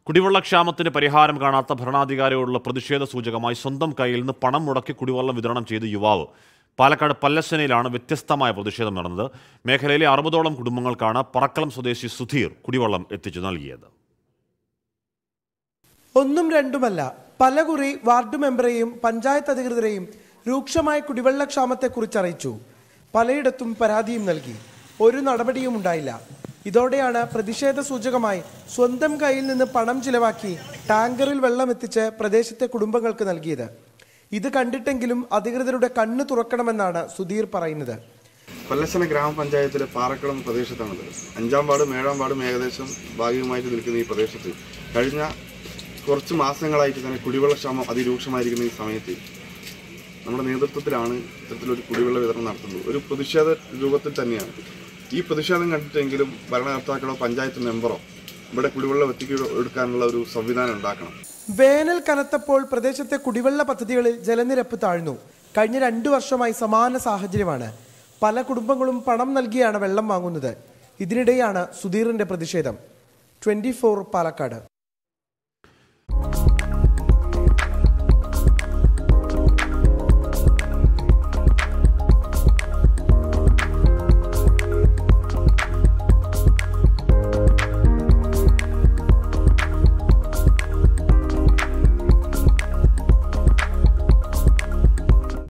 കുടിവെള്ളക്ഷാമത്തിന് പരിഹാരം കാണാത്ത ഭരണാധികാരിയോടുള്ള പ്രതിഷേധ സൂചകമായി സ്വന്തം കയ്യിൽ നിന്ന് പണം മുടക്കി കുടിവെള്ളം വിതരണം ചെയ്ത യുവാവ് പാലക്കാട് പല്ലശ്ശനയിലാണ് വ്യത്യസ്തമായ പ്രതിഷേധം നടന്നത് മേഖലയിലെ അറുപതോളം കുടുംബങ്ങൾക്കാണ് പറക്കളം സ്വദേശി സുധീർ കുടിവെള്ളം എത്തിച്ചു നൽകിയത് ഒന്നും രണ്ടുമല്ല പലകുറി വാർഡ് മെമ്പറെയും പഞ്ചായത്ത് അധികൃതരെയും രൂക്ഷമായ കുടിവെള്ളക്ഷാമത്തെക്കുറിച്ച് അറിയിച്ചു പലയിടത്തും പരാതിയും നൽകി ഒരു നടപടിയും ഉണ്ടായില്ല ഇതോടെയാണ് പ്രതിഷേധ സൂചകമായി സ്വന്തം കയ്യിൽ നിന്ന് പണം ചിലവാക്കി ടാങ്കറിൽ വെള്ളം എത്തിച്ച് പ്രദേശത്തെ കുടുംബങ്ങൾക്ക് നൽകിയത് ഇത് കണ്ടിട്ടെങ്കിലും അധികൃതരുടെ കണ്ണ് തുറക്കണമെന്നാണ് സുധീർ പറയുന്നത് പല്ലശ്ശന ഗ്രാമപഞ്ചായത്തിലെ പാറക്കുളം പ്രദേശത്താണത് അഞ്ചാം വാർഡും ഏഴാം വാർഡും ഏകദേശം ഭാഗികമായിട്ട് നിൽക്കുന്ന ഈ പ്രദേശത്ത് കഴിഞ്ഞ കുറച്ച് മാസങ്ങളായിട്ട് തന്നെ കുടിവെള്ളക്ഷാമം അതിരൂക്ഷമായിരിക്കുന്ന ഈ സമയത്ത് നമ്മുടെ നേതൃത്വത്തിലാണ് ഇത്തരത്തിലൊരു കുടിവെള്ള വിതരണം നടത്തുന്നത് ഒരു പ്രതിഷേധ രൂപത്തിൽ തന്നെയാണ് ഈ പ്രതിഷേധം കണ്ടിട്ടെങ്കിലും ഭരണകർത്താക്കളോ പഞ്ചായത്ത് മെമ്പറോ ഇവിടെ കുടിവെള്ളം എത്തിക്കുക എടുക്കാനുള്ള ഒരു സംവിധാനം ഉണ്ടാക്കണം വേനൽ കനത്തപ്പോൾ പ്രദേശത്തെ കുടിവെള്ള പദ്ധതികളിൽ ജലനിരപ്പ് താഴ്ന്നു കഴിഞ്ഞ രണ്ടു വർഷമായി സമാന സാഹചര്യമാണ് പല കുടുംബങ്ങളും പണം നൽകിയാണ് വെള്ളം വാങ്ങുന്നത് ഇതിനിടെയാണ് സുധീറിന്റെ പ്രതിഷേധം ട്വന്റി പാലക്കാട്